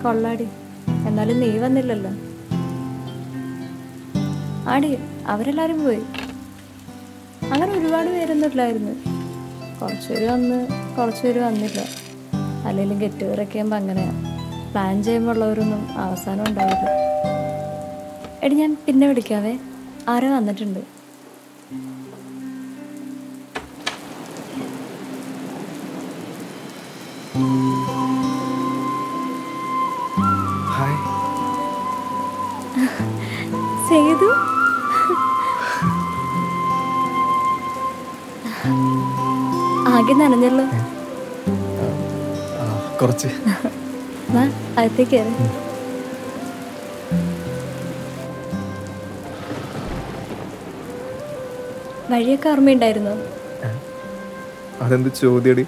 കൊള്ളാടി എന്നാലും നീ വന്നില്ലല്ലോ ആടി അവരെല്ലാരും പോയി അങ്ങനെ ഒരുപാട് പേരൊന്നും ഇല്ലായിരുന്നു കുറച്ച് പേര് വന്ന് കുറച്ച് പേര് വന്നില്ല അല്ലെങ്കിലും ഗെറ്റ് ടുഗറൊക്കെ ആകുമ്പോൾ അങ്ങനെയാണ് പ്ലാൻ ചെയ്യുമ്പോൾ ഉള്ളവരൊന്നും അവസാനം ഉണ്ടാവില്ല എടി ഞാൻ പിന്നെ വിളിക്കാവേ ആരോ വന്നിട്ടുണ്ട് ഹായ് സേതു ആകെ നനഞ്ഞല്ലോ ആ, കുറച്ച് വാ അകത്തേക്ക് കയറി വഴിയൊക്കെ ഓർമ്മയുണ്ടായിരുന്നോ അതെന്ത് ചോദ്യടി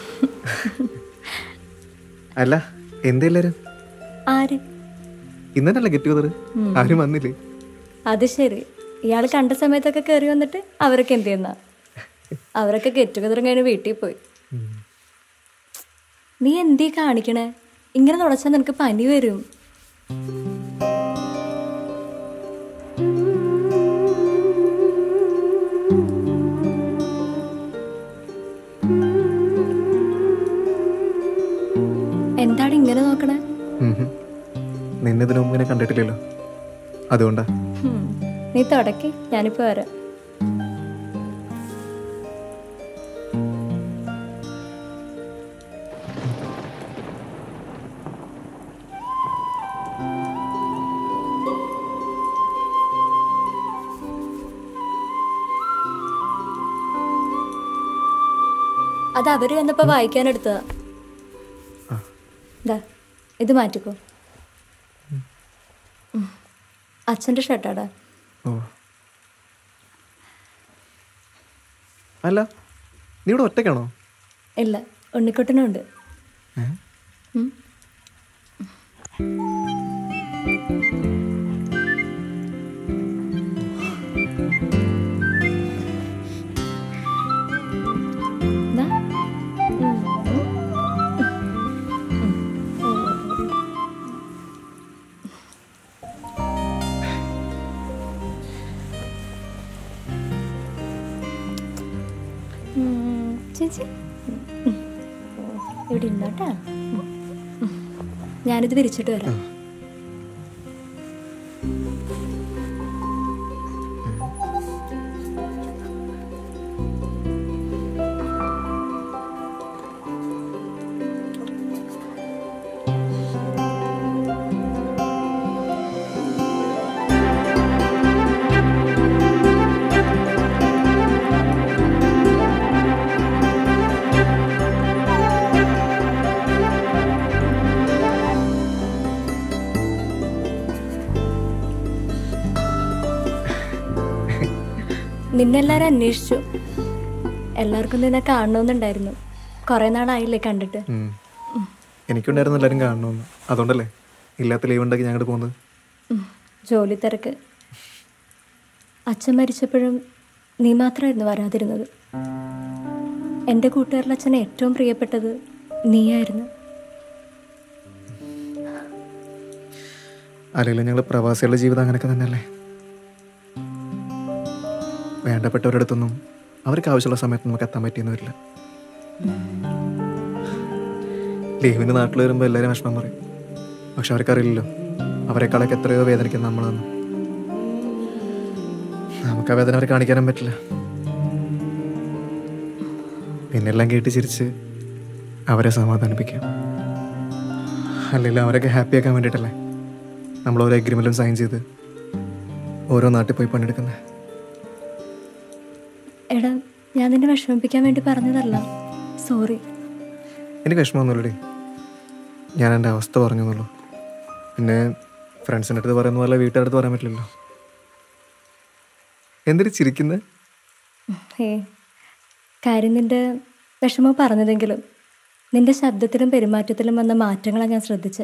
അല്ല എന്തെല്ലാരും ആര് ഇന്നല്ലേ ഗെറ്റ് ടുഗദർ ആരും വന്നില്ലേ അത് ശരി ഇയാൾ കണ്ട സമയത്തൊക്കെ കയറി വന്നിട്ട് അവരൊക്കെ എന്ത് ചെയ്യുന്ന അവരൊക്കെ ഗെറ്റ് ടുഗദർ കഴിഞ്ഞ് വീട്ടിൽ പോയി നീ എന്തീ കാണിക്കണേ ഇങ്ങനെ തുടച്ചാൽ നിനക്ക് പനി വരും എന്താണ് ഇങ്ങനെ നോക്കണേ ഉം ഹും. നിന്നെ ഇതിനു മുമ്പ് ഇങ്ങനെ കണ്ടിട്ടില്ലല്ലോ അതുകൊണ്ടാ ഹും, നീ തുടക്കി ഞാനിപ്പോ വരാം അത് അവര് വന്നപ്പോ വായിക്കാൻ എടുത്തതാ ദാ, ഇത് മാറ്റിക്കോ ഉം. അച്ഛന്റെ ഷർട്ടാടാ ഓ അല്ല നീ ഇവിടെ ഒറ്റയ്ക്കാണോ ഇല്ല ഉണ്ണിക്കുട്ടനും ഉണ്ട് ഏ? ഉം. ദാ. ഉം. ഉം. ഉം. ചേച്ചി ഉം. ഇവിടെ ഇരുന്നോട്ടാ ഉം. ഉം. ഞാനിത് വിരിച്ചിട്ട് വരാം നിന്നെല്ലാരും അന്വേഷിച്ചു എല്ലാവർക്കും നിന്നെ കാണണമെന്നുണ്ടായിരുന്നു കുറെ നാളായില്ലേ കണ്ടിട്ട് ഉം. എനിക്കുണ്ടായിരുന്നു എല്ലാവരും കാണണമെന്ന് അതുകൊണ്ടല്ലേ ഇല്ലാത്ത ലീവ് ഉണ്ടാക്കി ഞങ്ങൾ പോകുന്നത് ഉം. ജോലി തിരക്ക് അച്ഛൻ മരിച്ചപ്പോഴും നീ മാത്രമായിരുന്നു വരാതിരുന്നത് എൻ്റെ കൂട്ടുകാരിൽ അച്ഛന് ഏറ്റവും പ്രിയപ്പെട്ടത് നീയായിരുന്നു അല്ലെങ്കിൽ ഞങ്ങൾ പ്രവാസികളുടെ ജീവിതം അങ്ങനെയൊക്കെ തന്നെയല്ലേ വേണ്ടപ്പെട്ടവരടുത്തൊന്നും അവർക്ക് ആവശ്യമുള്ള സമയത്ത് നമുക്ക് എത്താൻ പറ്റിയെന്ന് വരില്ല ലീവിന് നാട്ടിൽ വരുമ്പോൾ എല്ലാവരും വിഷമം പറയും പക്ഷെ അവർക്കറിയില്ലല്ലോ അവരെക്കാളൊക്കെ എത്രയോ വേദനിക്കുന്ന നമ്മളാണ് നമുക്ക് ആ വേദന അവരെ കാണിക്കാനും പറ്റില്ല പിന്നെല്ലാം കേട്ട് ചിരിച്ച് അവരെ സമാധാനിപ്പിക്കാം അല്ലെങ്കിൽ അവരൊക്കെ ഹാപ്പി ആക്കാൻ വേണ്ടിയിട്ടല്ലേ നമ്മൾ ഓരോ അഗ്രിമെൻറ്റും സൈൻ ചെയ്ത് ഓരോ നാട്ടിൽ പോയി പണിയെടുക്കുന്നത് എടാ ഞാൻ നിന്നെ വിഷമിപ്പിക്കാൻ വേണ്ടി പറഞ്ഞതല്ല സോറി എനിക്ക് വിഷമമൊന്നുമില്ലടി ഞാൻ എൻ്റെ അവസ്ഥ പറഞ്ഞു എന്നുള്ളൂ പിന്നെ ഫ്രണ്ട്സിൻ്റെ അടുത്ത് പറയുന്ന പോലെ വീട്ടുകാരുടെ അടുത്ത് പറയാൻ പറ്റില്ലല്ലോ എന്തിനു ചിരിക്കുന്നത് ഏ കാര്യം നിന്റെ വിഷമം പറഞ്ഞതെങ്കിലും നിന്റെ ശബ്ദത്തിലും പെരുമാറ്റത്തിലും വന്ന മാറ്റങ്ങളാണ് ഞാൻ ശ്രദ്ധിച്ചത്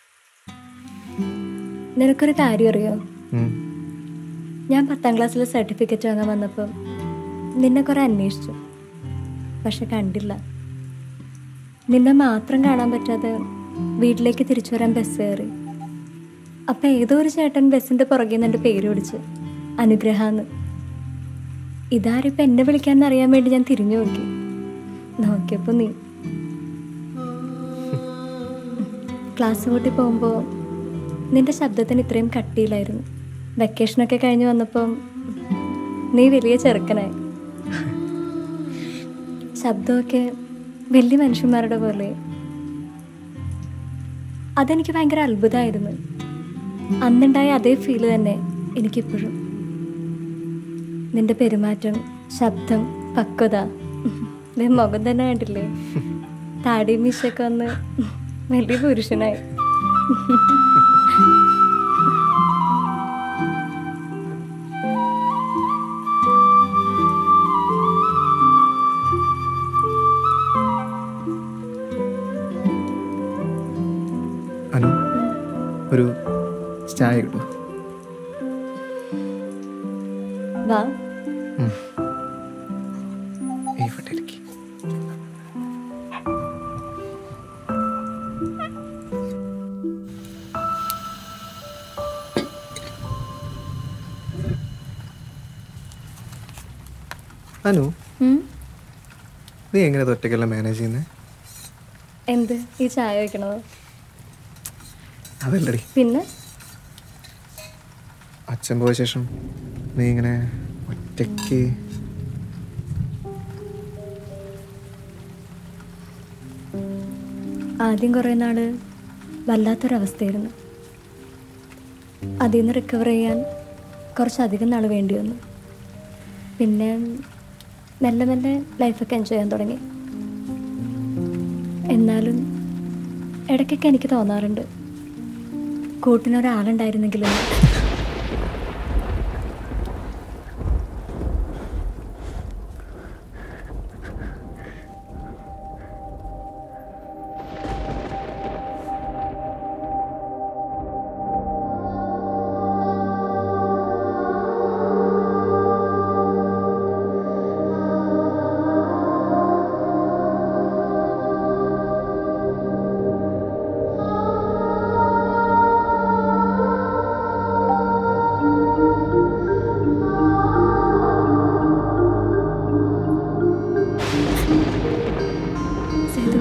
നിനക്കൊരു കാര്യം അറിയോ ഞാൻ പത്താം ക്ലാസ്സിലെ സർട്ടിഫിക്കറ്റ് വാങ്ങാൻ വന്നപ്പം നിന്നെ കുറെ അന്വേഷിച്ചു പക്ഷെ കണ്ടില്ല നിന്നെ മാത്രം കാണാൻ പറ്റാതെ വീട്ടിലേക്ക് തിരിച്ചു വരാൻ ബസ് കയറി അപ്പം ഏതോ ഒരു ചേട്ടൻ ബസ്സിൻ്റെ പുറകിൽ നിന്ന് എൻ്റെ പേര് വിളിച്ച് അനുഗ്രഹാന്ന് ഇതാരിപ്പം എന്നെ വിളിക്കാമെന്ന് അറിയാൻ വേണ്ടി ഞാൻ തിരിഞ്ഞു നോക്കി നോക്കിയപ്പോൾ നീ ക്ലാസ് കൂട്ടി പോകുമ്പോൾ നിന്റെ ശബ്ദത്തിന് ഇത്രയും കട്ടിയിലായിരുന്നു വെക്കേഷനൊക്കെ കഴിഞ്ഞ് വന്നപ്പം നീ വലിയ ചെറുക്കനായി ശബ്ദമൊക്കെ വലിയ മനുഷ്യന്മാരുടെ പോലെ അതെനിക്ക് ഭയങ്കര അത്ഭുതമായിരുന്നു അന്നുണ്ടായ അതേ ഫീല് തന്നെ എനിക്കിപ്പോഴും നിന്റെ പെരുമാറ്റം ശബ്ദം പക്വത ദേ മുഖം തന്നെ കണ്ടില്ലേ താടി മീശൊക്കെ വന്ന് വലിയ പുരുഷനായി അനു ഒരു ചായ കിട്ടുമോ വാ ഇവിടെ ഇരിക്ക്. അനു ഉം? നീ എങ്ങനെ ഇത് ഒറ്റയ്ക്കെല്ലാം മാനേജ് ചെയ്യുന്നത് എന്ത് ഈ ചായ വയ്ക്കണതോ അതല്ലടി പിന്നെ അച്ഛൻ പോയ ശേഷം നീ ഇങ്ങനെ ഒറ്റയ്ക്ക് ആദ്യം കുറേ നാൾ വല്ലാത്തൊരവസ്ഥയായിരുന്നു അതിൽ നിന്ന് റിക്കവർ ചെയ്യാൻ കുറച്ചധികം നാൾ വേണ്ടി വന്നു പിന്നെ മെല്ലെ മെല്ലെ ലൈഫൊക്കെ എൻജോയ് ചെയ്യാൻ തുടങ്ങി എന്നാലും ഇടയ്ക്കൊക്കെ എനിക്ക് തോന്നാറുണ്ട് കൂട്ടിനൊരാളുണ്ടായിരുന്നെങ്കിലും സേതു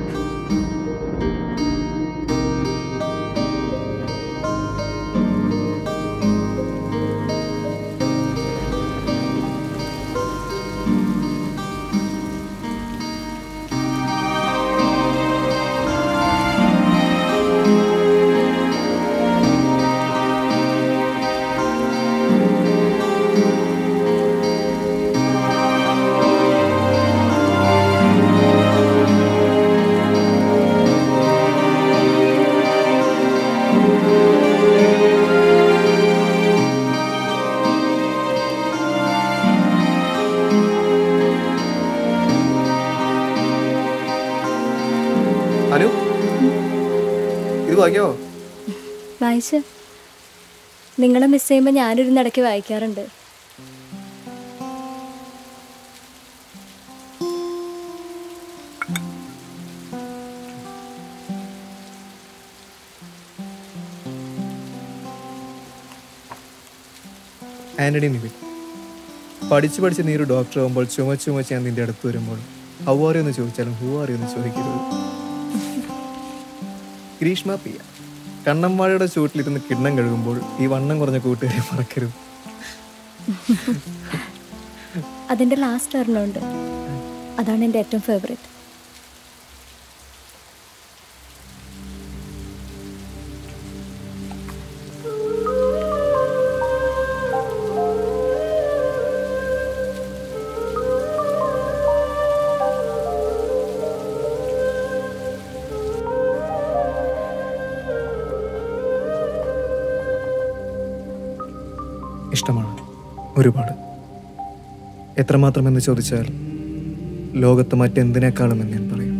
അനു ഇത് വാങ്ങിയോ വായിച്ച് നിങ്ങളെ മിസ് ചെയ്യുമ്പോൾ ഞാനൊരു ഇടയ്ക്ക് വായിക്കാറുണ്ട് ആന്റണി നിവിൻ പഠിച്ച് പഠിച്ച് നീ ഒരു ഡോക്ടർ ആകുമ്പോൾ ചുമച്ച് ചുമച്ച് ഞാൻ നിന്റെ അടുത്ത് വരുമ്പോൾ ഹൗ ആർ എന്ന് ചോദിച്ചാലും ഹൂ ആർ എന്ന് ചോദിക്കരുത് ഗ്രീഷ്മ പിയ കണ്ണമ്മാഴയുടെ ചൂട്ടിലിരുന്ന് കിണ്ണം കഴുകുമ്പോൾ ഈ വണ്ണം കുറഞ്ഞ കൂട്ടുകാരെ മറക്കരുത് അതിൻ്റെ ലാസ്റ്റ് ഒരെണ്ണമുണ്ട് അതാണ് എൻ്റെ ഏറ്റവും ഫേവറേറ്റ് ഇഷ്ടമാണ് ഒരുപാട് എത്രമാത്രം എന്ന് ചോദിച്ചാൽ ലോകത്ത് മറ്റെന്തിനേക്കാളും എന്ന് ഞാൻ പറയും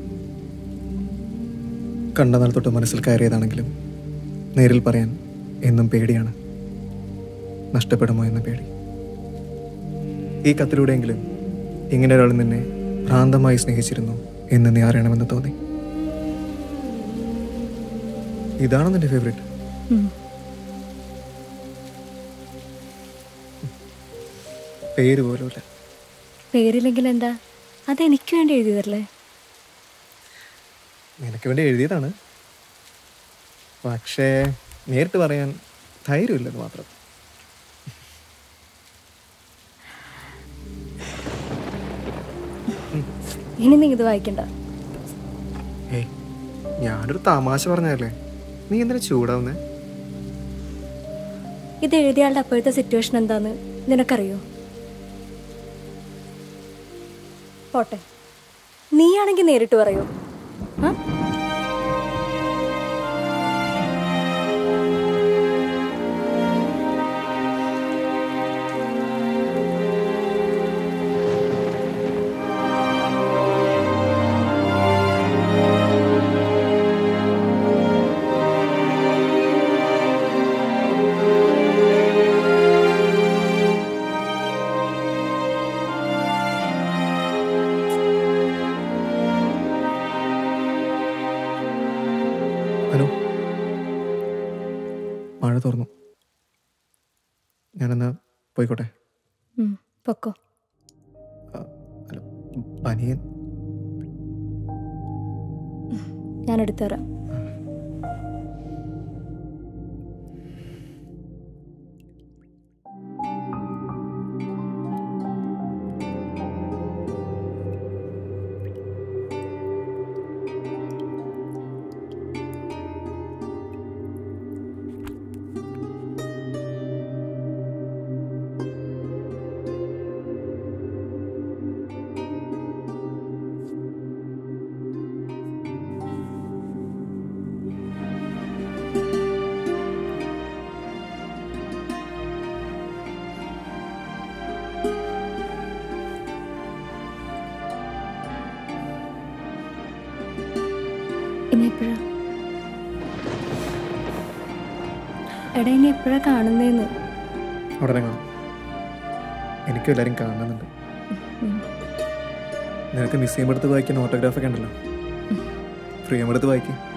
കണ്ട നാൾ തൊട്ട് മനസ്സിൽ കയറിയതാണെങ്കിലും നേരിൽ പറയാൻ എന്നും പേടിയാണ് നഷ്ടപ്പെടുമോ എന്ന പേടി ഈ കത്തിലൂടെയെങ്കിലും ഇങ്ങനെ ഒരാൾ നിന്നെ ഭ്രാന്തമായി സ്നേഹിച്ചിരുന്നു എന്ന് നീ അറിയണമെന്ന് തോന്നി ഇതാണോ നിന്റെ ഫേവറേറ്റ് ഉം. പേര് പോലുമില്ല പേരില്ലെങ്കിൽ എന്താ അതെനിക്ക് വേണ്ടി എഴുതിയതല്ലേ നിനക്ക് വേണ്ടി എഴുതിയതാണ് പക്ഷേ നേരിട്ട് പറയാൻ ധൈര്യമില്ലെന്ന് മാത്രം ഇനി നീ ഇത് വായിക്കണ്ട ഏയ് ഞാനൊരു തമാശ പറഞ്ഞതല്ലേ നീ എന്തിനാ ചൂടാവുന്നേ ഇത് എഴുതിയാളുടെ അപ്പോഴത്തെ സിറ്റുവേഷൻ എന്താന്ന് നിനക്കറിയോ പോട്ടെ നീയാണെങ്കിൽ നേരിട്ട് പറയോ ആ ഹലോ മഴ തുറന്നു ഞാനെന്നാ പോയിക്കോട്ടെ ഉം, പൊക്കോ ആ, അല്ല പനിയൻ ഞാൻ എടുത്തുതരാം ഇനി എപ്പോഴാ എടാ ഇനി എപ്പോഴാ കാണുന്നേന്ന് ഉടനെ കാണാം എനിക്കും എല്ലാവരും കാണുന്നുണ്ട് ഉം. നിനക്ക് മിസ് ചെയ്യുമ്പോഴത്ത് വായിക്കുന്ന ഓട്ടോഗ്രാഫൊക്കെ ഉണ്ടല്ലോ ഫ്രീ ആകുമ്പോഴത്ത് വായിക്കും